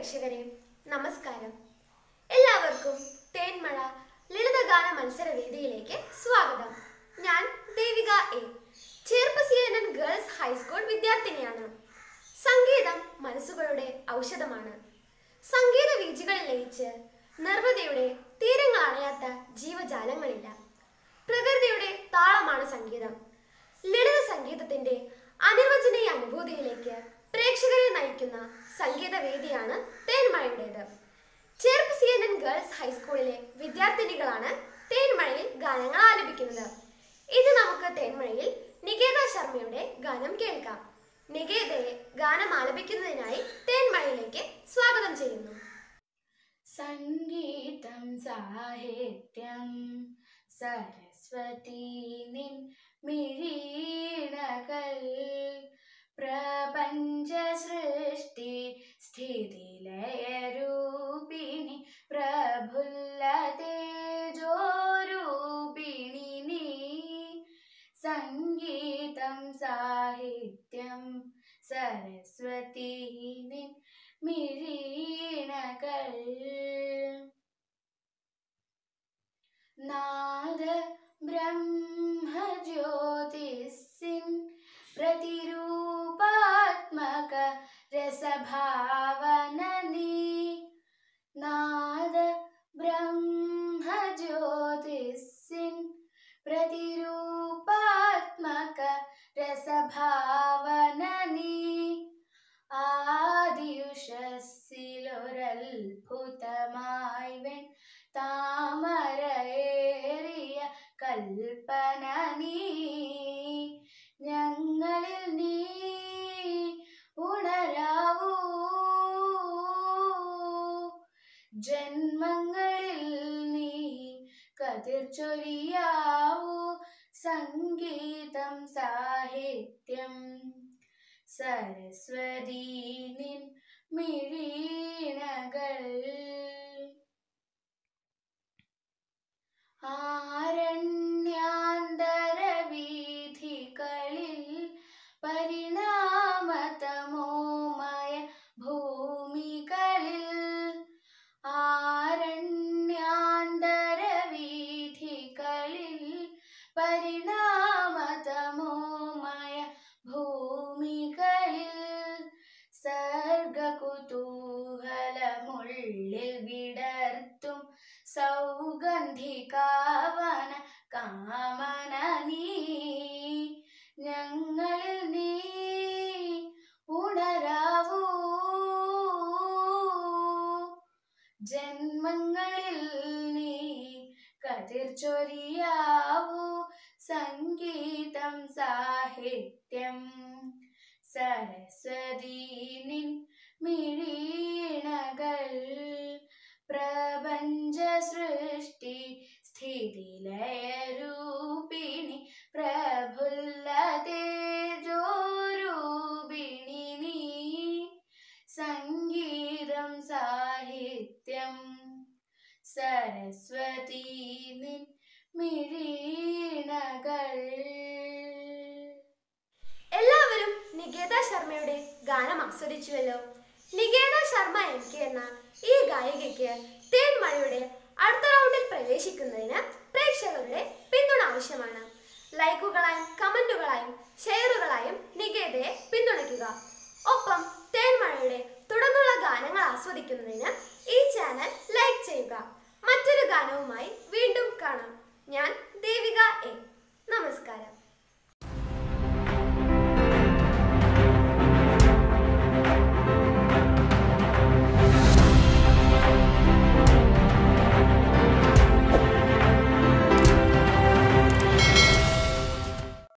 പ്രേക്ഷകരെ നമസ്കാരം എല്ലാവർക്കും തേൻമഴ ലളിതഗാന മത്സരവേദിയിലേക്ക് സ്വാഗതം ഞാൻ ദേവിക എ ചേർപ്പസിയനൻ ഗേൾസ് ഹൈസ്കൂൾ വിദ്യാർത്ഥിനിയാണ് സംഗീതം മനസ്സുകളുടെ ഔഷധമാണ് സംഗീത വീചികളിൽ ലയിച്ച് നിർവൃതിയുടെ തീരങ്ങൾ അണയാത്ത ജീവജാലങ്ങളില്ല പ്രകൃതിയുടെ താളമാണ് സംഗീതം ലളിത സംഗീതത്തിന്റെ അനിർവചനീയ അനുഭൂതിയിലേക്ക് പ്രേക്ഷകരെ നയിക്കുന്ന സംഗീത വേദിയാണ് തേൻമഴയുടേത് Cherpu C N N girls ഹൈസ്കൂളിലെ വിദ്യാർത്ഥിനികളാണ് തേൻമഴയിൽ ഗാനങ്ങൾ ആലപിക്കുന്നത് ഇത് നമുക്ക് തേൻമഴയിൽ നികേത ശർമ്മയുടെ ഗാനം കേൾക്കാം നികേതയെ ഗാനം ആലപിക്കുന്നതിനായി തേൻമഴയിലേക്ക് സ്വാഗതം ചെയ്യുന്നു സംഗീതം സാഹിത്യം സരസ്വതി നിൻ മിഴീണകൾ പ്രപഞ്ച സൃഷ്ടി സ്ഥിതിലയരൂപിണി പ്രഫുല്ല തേജോരൂപിണി നീ സംഗീതം സാഹിത്യം സരസ്വതി നിൻ മിഴീണകൾ നാദ ബ്രഹ്മജ്യോതിസിൻ പ്രതിരൂപാത്മക രസഭാവന നീ നാദ ബ്രഹ്മജ്യോതിസിൻ പ്രതിരൂപാത്മക രസഭാവന നീ ആദിയുഷസ്സിലൊരത്ഭുതമായി വെൺ താമരയേറിയ കൽപ്പന നീ ഞങ്ങളിൽ നീ ഉണരാവൂ ജന്മങ്ങളിൽ നീ കതിർ ചൊരിയാവൂ സംഗീതം സാഹിത്യം സരസ്വതി നിൻ മിഴീണകൾ ആരണ്യാന്തരവീഥികളിൽ പരിണാമതമോമയ ഭൂമികളിൽ ആരണ്യാന്തരവീഥികളിൽ പരിണാമതമോമയ ഭൂമികളിൽ സർഗകുതൂഹലമുള്ളിൽ വിടർത്തും സൗഗന്ധികാവന കാമന നീ ഞങ്ങളിൽ നീ ഉണരാവൂ ജന്മങ്ങളിൽ നീ കതിർ ചൊരിയാവൂ സംഗീതം സാഹിത്യം സരസ്വതി നിൻ മിഴീണകൾ പ്രപഞ്ച സൃഷ്ടി സ്ഥിതിലയരൂപിണി പ്രഫുല്ല തേജോരൂപിണി നീ സംഗീതം സാഹിത്യം സരസ്വതി നിൻ മിഴീണകൾ എല്ലാവരും നികേത ശർമ്മയുടെ ഗാനം ആസ്വദിച്ചുവല്ലോ നികേത ശർമ്മ എം കെ എന്ന ഈ ഗായികയ്ക്ക് തേൻമഴയുടെ അടുത്ത റൗണ്ടിൽ പ്രവേശിക്കുന്നതിന് പ്രേക്ഷകരുടെ പിന്തുണ ആവശ്യമാണ് ലൈക്കുകളായും കമന്റുകളായും ഷെയറുകളായും നികേതയെ പിന്തുണയ്ക്കുക ഒപ്പം തേൻമഴയുടെ തുടർന്നുള്ള ഗാനങ്ങൾ ആസ്വദിക്കുന്നതിന് ഈ ചാനൽ ലൈക്ക് ചെയ്യുക മറ്റൊരു ഗാനവുമായി